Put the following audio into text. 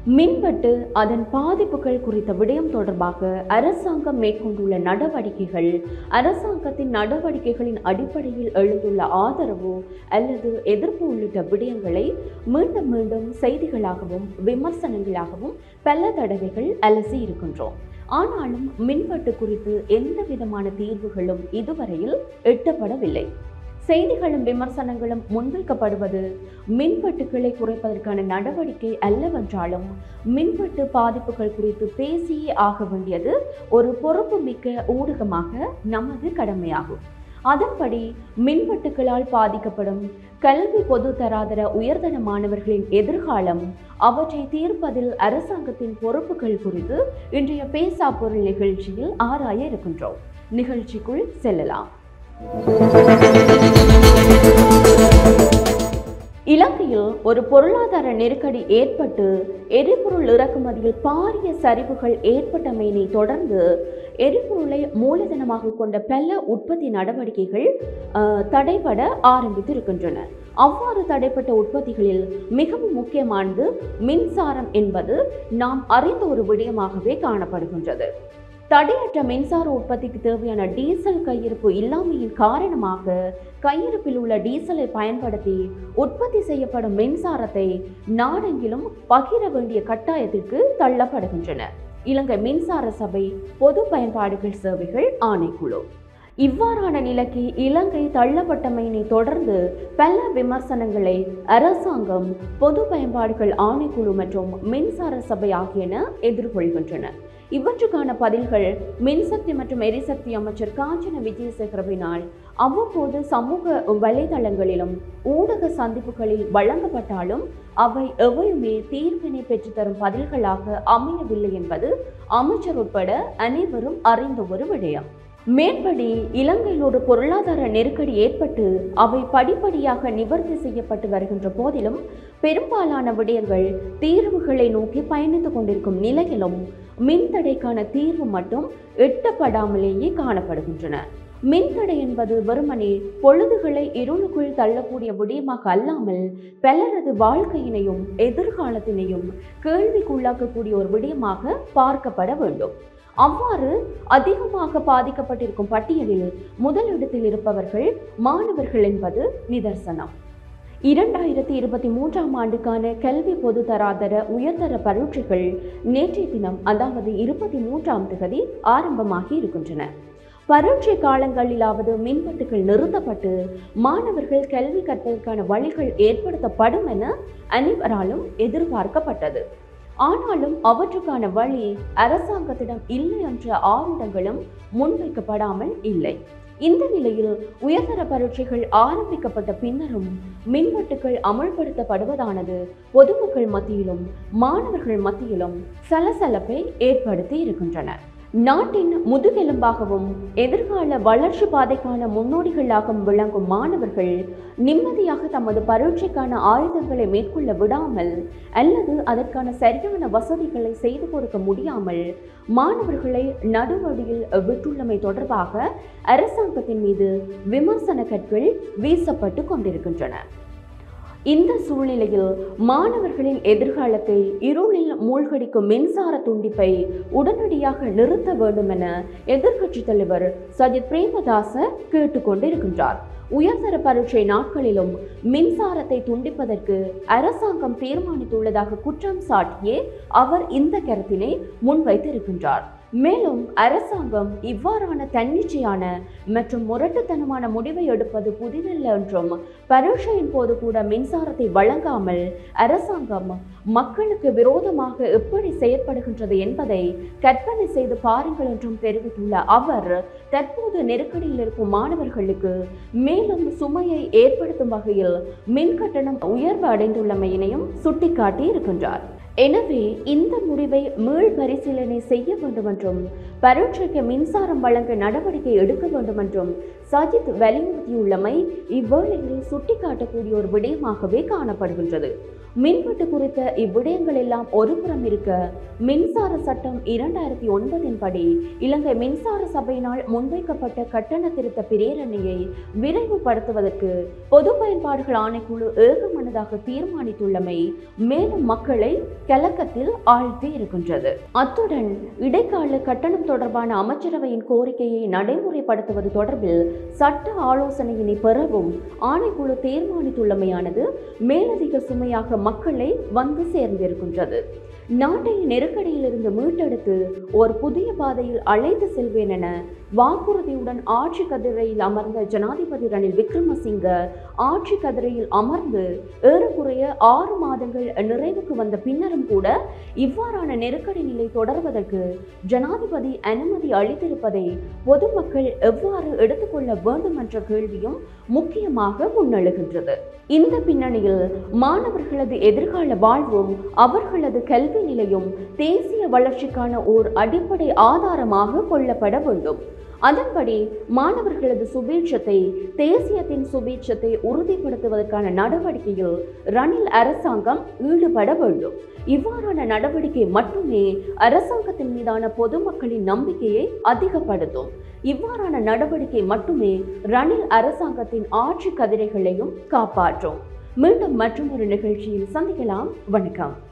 மின்வெட்டு அதன் பாதிப்புகள் குறித்த விடயம் தொடர்பாக அரசாங்கம் மேற்கொண்டுள்ள நடவடிக்கைகள் அரசாங்கத்தின் நடவடிக்கைகளின் அடிப்படையில் எழுந்துள்ள ஆதரவு அல்லது எதிர்ப்பு உள்ளிட்ட விடயங்களை மீண்டும் மீண்டும் செய்திகளாகவும் விமர்சனங்களாகவும் பல தடவைகள் அலசி இருக்கின்றோம் ஆனாலும் மின்வெட்டு குறித்து எந்த விதமான தீர்வுகளும் இதுவரையில் எட்டப்படவில்லை செய்திகளும் விமர்சனங்களும் முன்வைக்கப்படுவது மின்வெட்டுகளை குறைப்பதற்கான நடவடிக்கை அல்லவென்றாலும் மின்வெட்டு பாதிப்புகள் குறித்து பேசியே ஆக வேண்டியது ஒரு பொறுப்புமிக்க ஊடகமாக நமது கடமையாகும் அதன்படி மின்வெட்டுகளால் பாதிக்கப்படும் கல்வி பொது தராதர உயர்தர மாணவர்களின் எதிர்காலம் அவற்றை தீர்ப்பதில் அரசாங்கத்தின் பொறுப்புகள் குறித்து இன்றைய பேசா பொருள் நிகழ்ச்சியில் ஆராய இருக்கின்றோம் நிகழ்ச்சிக்குள் செல்லலாம் இலங்கையில் ஒரு பொருளாதார நெருக்கடி ஏற்பட்டு எரிபொருள் இறக்குமதியில் பாரிய சரிவுகள் ஏற்பட்டமையினை தொடர்ந்து எரிபொருளை மூலதனமாக கொண்ட பல உற்பத்தி நடவடிக்கைகள் அஹ், தடைபட ஆரம்பித்திருக்கின்றன அவ்வாறு தடைப்பட்ட உற்பத்திகளில் மிகவும் முக்கியமானது மின்சாரம் என்பது நாம் அறிந்த ஒரு விடயமாகவே காணப்படுகின்றது தடையற்ற மின்சார உற்பத்திக்கு தேவையான டீசல் கையிருப்பு இல்லாமையின் காரணமாக கையிருப்பில் உள்ள டீசலை பயன்படுத்தி உற்பத்தி செய்யப்படும் மின்சாரத்தை நாடெங்கிலும் பகிர வேண்டிய கட்டாயத்திற்கு தள்ளப்படுகின்றன இலங்கை மின்சார சபை பொது பயன்பாடுகள் சேவைகள் ஆணைக்குழு இவ்வாறான நிலைக்கு இலங்கை தள்ளப்பட்டமையினை தொடர்ந்து பல விமர்சனங்களை அரசாங்கம் பொது பயன்பாடுகள் ஆணைக்குழு மற்றும் மின்சார சபை ஆகியன எதிர்கொள்கின்றன இவற்றுக்கான பதில்கள் மின்சக்தி மற்றும் எரிசக்தி அமைச்சர் காஞ்சன விஜயசேகரவினால் அவ்வப்போது சமூக வலைதளங்களிலும் ஊடக சந்திப்புகளில் வழங்கப்பட்டாலும் அவை எவையுமே தீர்வினை பெற்றுத்தரும் பதில்களாக அமையவில்லை என்பது அமைச்சர் உட்பட அனைவரும் அறிந்த ஒரு விடயம் மேற்படி இலங்கையில் ஒரு பொருளாதார நெருக்கடி ஏற்பட்டு அவை படிப்படியாக நிவர்த்தி செய்யப்பட்டு வருகின்ற போதிலும் பெரும்பாலான விடயங்கள் தீர்வுகளை நோக்கி பயணித்துக் கொண்டிருக்கும் நிலையிலும் மின்தடைக்கான தீர்வு மட்டும் எட்டப்படாமலேயே காணப்படுகின்றன மின்தடை என்பது வெறுமனே பொழுதுகளை இருளுக்குள் தள்ளக்கூடிய விடயமாக அல்லாமல் பலரது வாழ்க்கையினையும் எதிர்காலத்தினையும் கேள்விக்குள்ளாக்கக்கூடிய ஒரு விடயமாக பார்க்கப்பட வேண்டும் அவ்வாறு அதிகமாக பாதிக்கப்பட்டிருக்கும் பட்டியலில் முதலிடத்தில் இருப்பவர்கள் மாணவர்கள் என்பது நிதர்சனம் இரண்டாயிரத்தி இருபத்தி மூன்றாம் ஆண்டுக்கான கல்வி பொது தராதர உயர்தர பரீட்சைகள் நேற்றைய தினம் அதாவது இருபத்தி மூன்றாம் தேதி ஆரம்பமாகி இருக்கின்றன பரீட்சை காலங்களிலாவது மின்வெட்டுகள் நிறுத்தப்பட்டு மாணவர்கள் கல்வி கற்பதற்கான வழிகள் ஏற்படுத்தப்படும் என அனைவராலும் எதிர்பார்க்கப்பட்டது ஆனாலும் அவற்றுக்கான வழி அரசாங்கத்திடம் இல்லை என்ற ஆயுதங்களும் முன்வைக்கப்படாமல் இல்லை இந்த நிலையில் உயர்தர பரீட்சைகள் ஆரம்பிக்கப்பட்ட பின்னரும் மின்வெட்டுகள் அமல்படுத்தப்படுவதானது பொதுமக்கள் மத்தியிலும் மாணவர்கள் மத்தியிலும் சலசலப்பை ஏற்படுத்தி இருக்கின்றன நாட்டின் முதுகெலும்பாகவும் எதிர்கால வளர்ச்சி பாதைக்கான முன்னோடிகளாகவும் விளங்கும் மாணவர்கள் நிம்மதியாக தமது பரீட்சைக்கான ஆயுதங்களை மேற்கொள்ள விடாமல் அல்லது அதற்கான சரியான வசதிகளை செய்து கொடுக்க முடியாமல் மாணவர்களை நடுவழியில் விட்டுள்ளமை தொடர்பாக அரசாங்கத்தின் மீது விமர்சன கற்கள் வீசப்பட்டு கொண்டிருக்கின்றன இந்த சூழ்நிலையில் மாணவர்களின் எதிர்காலத்தை இருளில் மூழ்கடிக்கும் மின்சார துண்டிப்பை உடனடியாக நிறுத்த வேண்டும் என எதிர்க்கட்சித் தலைவர் சஜித் பிரேமதாச கேட்டுக்கொண்டிருக்கின்றார் உயர்தர பரீட்சை நாட்களிலும் மின்சாரத்தை துண்டிப்பதற்கு அரசாங்கம் தீர்மானித்துள்ளதாக குற்றம் சாட்டியே அவர் இந்த கருத்தினை முன்வைத்திருக்கின்றார் மேலும் அரசாங்கம் இவ்வாறான தன்னிச்சையான மற்றும் முரட்டுத்தனமான முடிவை எடுப்பது புதிதல்ல என்றும் பரீட்சையின் போது கூட மின்சாரத்தை வழங்காமல் அரசாங்கம் மக்களுக்கு விரோதமாக எப்படி செயற்படுகின்றது என்பதை கற்பனை செய்து பாருங்கள் என்றும் தெரிவித்துள்ள அவர் தற்போது நெருக்கடியில் இருக்கும் மாணவர்களுக்கு மேலும் சுமையை ஏற்படுத்தும் வகையில் மின் கட்டணம் உயர்வு அடைந்துள்ளமையினையும் சுட்டிக்காட்டி இருக்கின்றார் எனவே இந்த முடிவை மீள் பரிசீலனை செய்ய வேண்டும் என்றும் பரீட்சைக்கு மின்சாரம் வழங்க நடவடிக்கை எடுக்க வேண்டும் என்றும் சஜித் வலியுறுத்தியுள்ளமை இவ்வேளையில் சுட்டிக்காட்டக்கூடிய ஒரு விடயமாகவே காணப்படுகின்றது மின்வெட்டு குறித்த இவ்விடயங்கள் எல்லாம் ஒருபுறம் இருக்க மின்சார சட்டம் இரண்டாயிரத்தி ஒன்பதின் படி இலங்கை மின்சார சபையினால் முன்வைக்கப்பட்ட கட்டண திருத்த பிரேரணையை விரைவுபடுத்துவதற்கு பொது பயன்பாடுகள் ஆணைக்குழு ஏகமனதாக தீர்மானித்துள்ளமை மேலும் மக்களை கலக்கத்தில் ஆழ்த்தி இருக்கின்றது அத்துடன் இடைக்கால கட்டணம் தொடர்பான அமைச்சரவையின் கோரிக்கையை நடைமுறைப்படுத்துவது தொடர்பில் சட்ட ஆலோசனையினை பெறவும் ஆணைக்குழு தீர்மானித்துள்ளமையானது மேலதிக சுமையாக மக்களை வந்து சேர்ந்திருக்கின்றது நாட்டை நெருக்கடியிலிருந்து மீட்டெடுத்து ஒரு புதிய பாதையில் அழைத்து செல்வேன் என வாக்குறுதியுடன் ஆட்சி கதிரையில் அமர்ந்த ஜனாதிபதி ரணில் விக்ரமசிங்க ஆட்சி கதிரையில் அமர்ந்து ஏறக்குறைய ஆறு மாதங்கள் நிறைவுக்கு வந்த பின்னரும் கூட இவ்வாறான நெருக்கடி நிலை தொடர்வதற்கு ஜனாதிபதி அனுமதி அளித்திருப்பதை பொதுமக்கள் எவ்வாறு எடுத்துக்கொள்ள வேண்டும் என்ற கேள்வியும் முக்கியமாக முன்னெழுகின்றது இந்த பின்னணியில் மாணவர்களது எதிர்கால வாழ்வும் அவர்களது கல்வி நிலையும் தேசிய வளர்ச்சிக்கான ஓர் அடிப்படை ஆதாரமாக கொள்ளப்பட வேண்டும் அதன்படி மாணவர்களது சுபீட்சத்தை தேசியத்தின் சுபீட்சத்தை உறுதிப்படுத்துவதற்கான நடவடிக்கையில் ரணில் அரசாங்கம் ஈடுபட வேண்டும் இவ்வாறான நடவடிக்கை மட்டுமே அரசாங்கத்தின் மீதான பொதுமக்களின் நம்பிக்கையை அதிகப்படுத்தும் இவ்வாறான நடவடிக்கை மட்டுமே ரணில் அரசாங்கத்தின் ஆட்சி கதிரைகளையும் காப்பாற்றும் மீண்டும் மற்றொரு நிகழ்ச்சியில் சந்திக்கலாம் வணக்கம்